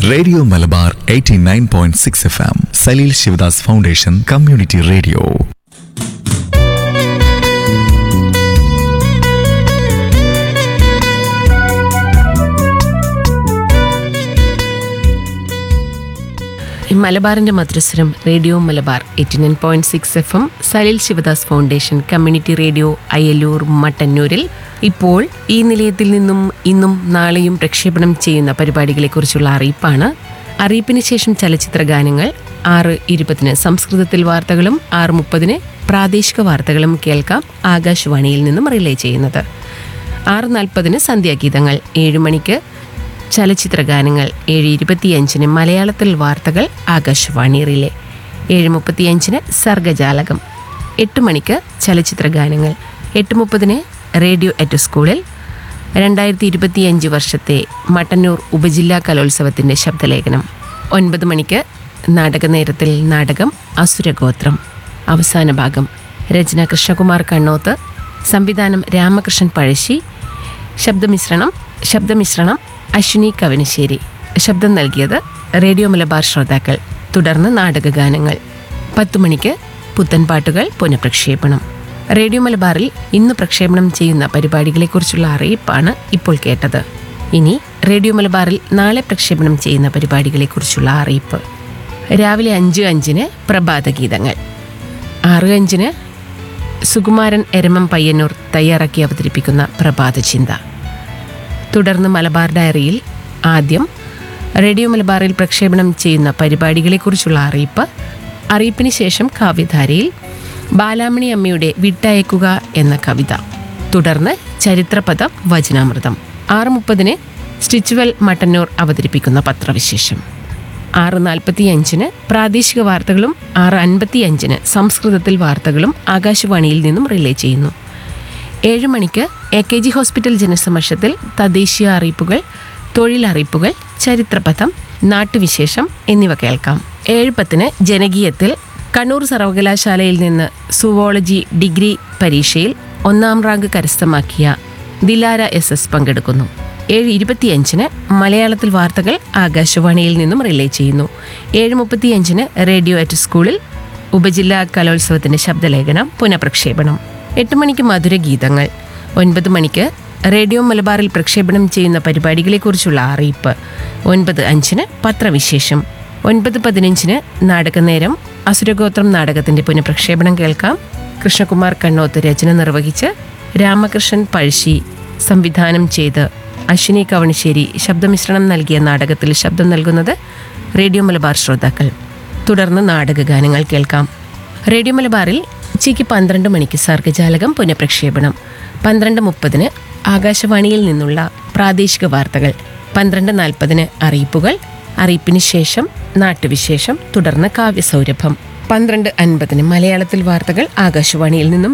radio Malabar 89.6 F M Salil Shivadas foundation community radio ഈ മലബാറിന്റെ മധുരസ്വരം radio Malabar eighty nine point six F M Salil Shivadas foundation community radio Ayalur മട്ടന്നൂരിൽ ഇപ്പോൾ ഈ നിലയത്തിൽ നിന്നും ഇന്നും നാളെയും പ്രക്ഷേപണം ചെയ്യുന്ന പരിപാടികളെക്കുറിച്ചുള്ള അറിയിപ്പാണ് അറിയിപ്പിന് ശേഷം ചലച്ചിത്ര ഗാനങ്ങൾ ആറ് ഇരുപതിന് സംസ്കൃതത്തിൽ വാർത്തകളും ആറ് മുപ്പതിന് പ്രാദേശിക വാർത്തകളും കേൾക്കാം ആകാശവാണിയിൽ നിന്നും റിലേ ചെയ്യുന്നത് ആറ് നാൽപ്പതിന് സന്ധ്യാഗീതങ്ങൾ ഏഴ് മണിക്ക് ചലച്ചിത്ര ഗാനങ്ങൾ ഏഴ് ഇരുപത്തിയഞ്ചിന് മലയാളത്തിൽ വാർത്തകൾ ആകാശവാണി റിലേ ഏഴ് മുപ്പത്തിയഞ്ചിന് സർഗജാലകം എട്ട് മണിക്ക് ചലച്ചിത്ര ഗാനങ്ങൾ എട്ട് മുപ്പതിന് റേഡിയോ അറ്റ് സ്കൂളിൽ രണ്ടായിരത്തി ഇരുപത്തിയഞ്ച് വർഷത്തെ മട്ടന്നൂർ ഉപജില്ലാ കലോത്സവത്തിൻ്റെ ശബ്ദലേഖനം ഒൻപത് മണിക്ക് നാടകനേരത്തിൽ നാടകം അസുരഗോത്രം അവസാന ഭാഗം രചന കൃഷ്ണകുമാർ കണ്ണോത്ത് സംവിധാനം രാമകൃഷ്ണൻ പഴശ്ശി ശബ്ദമിശ്രണം ശബ്ദമിശ്രണം അശ്വിനി കവനശ്ശേരി ശബ്ദം നൽകിയത് റേഡിയോ മലബാർ ശ്രോതാക്കൾ തുടർന്ന് നാടകഗാനങ്ങൾ പത്തു മണിക്ക് പുത്തൻ പാട്ടുകൾ പുനഃപ്രക്ഷേപണം റേഡിയോ മലബാറിൽ ഇന്ന് പ്രക്ഷേപണം ചെയ്യുന്ന പരിപാടികളെക്കുറിച്ചുള്ള അറിയിപ്പാണ് ഇപ്പോൾ കേട്ടത് ഇനി റേഡിയോ മലബാറിൽ നാളെ പ്രക്ഷേപണം ചെയ്യുന്ന പരിപാടികളെക്കുറിച്ചുള്ള അറിയിപ്പ് രാവിലെ അഞ്ച് അഞ്ചിന് പ്രഭാതഗീതങ്ങൾ ആറ് അഞ്ചിന് സുകുമാരൻ എരമം പയ്യന്നൂർ തയ്യാറാക്കി അവതരിപ്പിക്കുന്ന പ്രഭാത ചിന്ത തുടർന്ന് മലബാർ ഡയറിയിൽ ആദ്യം റേഡിയോ മലബാറിൽ പ്രക്ഷേപണം ചെയ്യുന്ന പരിപാടികളെക്കുറിച്ചുള്ള അറിയിപ്പ് അറിയിപ്പിന് ശേഷം കാവ്യധാരയിൽ ബാലാമണി അമ്മയുടെ വിട്ടയക്കുക എന്ന കവിത തുടർന്ന് ചരിത്രപദം വചനാമൃതം ആറ് മുപ്പതിന് സ്റ്റിച്ചുവൽ മട്ടന്നൂർ അവതരിപ്പിക്കുന്ന പത്രവിശേഷം ആറ് നാൽപ്പത്തിയഞ്ചിന് പ്രാദേശിക വാർത്തകളും ആറ് അൻപത്തിയഞ്ചിന് സംസ്കൃതത്തിൽ വാർത്തകളും ആകാശവാണിയിൽ നിന്നും റിലേ ചെയ്യുന്നു ഏഴ് മണിക്ക് എ കെ ജി ഹോസ്പിറ്റൽ ജനസമക്ഷത്തിൽ തദ്ദേശീയ അറിയിപ്പുകൾ തൊഴിലറിയിപ്പുകൾ ചരിത്രപഥം നാട്ടുവിശേഷം എന്നിവ കേൾക്കാം ഏഴ് പത്തിന് ജനകീയത്തിൽ കണ്ണൂർ സർവകലാശാലയിൽ നിന്ന് സുവോളജി ഡിഗ്രി പരീക്ഷയിൽ ഒന്നാം റാങ്ക് കരസ്ഥമാക്കിയ ദിലാര എസ് എസ് പങ്കെടുക്കുന്നു ഏഴ് ഇരുപത്തിയഞ്ചിന് മലയാളത്തിൽ വാർത്തകൾ ആകാശവാണിയിൽ നിന്നും റിലേ ചെയ്യുന്നു ഏഴ് മുപ്പത്തിയഞ്ചിന് റേഡിയോ അറ്റ് സ്കൂളിൽ ഉപജില്ലാ കലോത്സവത്തിന്റെ ശബ്ദലേഖനം പുനഃപ്രക്ഷേപണം എട്ട് മണിക്ക് മധുരഗീതങ്ങൾ ഒൻപത് മണിക്ക് റേഡിയോ മലബാറിൽ പ്രക്ഷേപണം ചെയ്യുന്ന പരിപാടികളെക്കുറിച്ചുള്ള അറിയിപ്പ് ഒൻപത് അഞ്ചിന് പത്രവിശേഷം ഒൻപത് പതിനഞ്ചിന് നാടകനേരം അസുരഗോത്രം നാടകത്തിന്റെ പുനഃപ്രക്ഷേപണം കേൾക്കാം കൃഷ്ണകുമാർ കണ്ണോത്ത് രചന നിർവഹിച്ച് രാമകൃഷ്ണൻ പഴശ്ശി സംവിധാനം ചെയ്ത് അശ്വിനി കവണശ്ശേരി ശബ്ദമിശ്രണം നൽകിയ നാടകത്തിൽ ശബ്ദം നൽകുന്നത് റേഡിയോ മലബാർ ശ്രോതാക്കൾ തുടർന്ന് നാടകഗാനങ്ങൾ കേൾക്കാം റേഡിയോ മലബാറിൽ ഉച്ചയ്ക്ക് പന്ത്രണ്ട് മണിക്ക് സർഗജാലകം പുനഃപ്രക്ഷേപണം പന്ത്രണ്ട് മുപ്പതിന് ആകാശവാണിയിൽ നിന്നുള്ള പ്രാദേശിക വാർത്തകൾ പന്ത്രണ്ട് നാൽപ്പതിന് അറിയിപ്പുകൾ അറിയിപ്പിന് ശേഷം നാട്ടുവിശേഷം തുടർന്ന് കാവ്യസൗരഭം പന്ത്രണ്ട് അൻപതിന് മലയാളത്തിൽ വാർത്തകൾ ആകാശവാണിയിൽ നിന്നും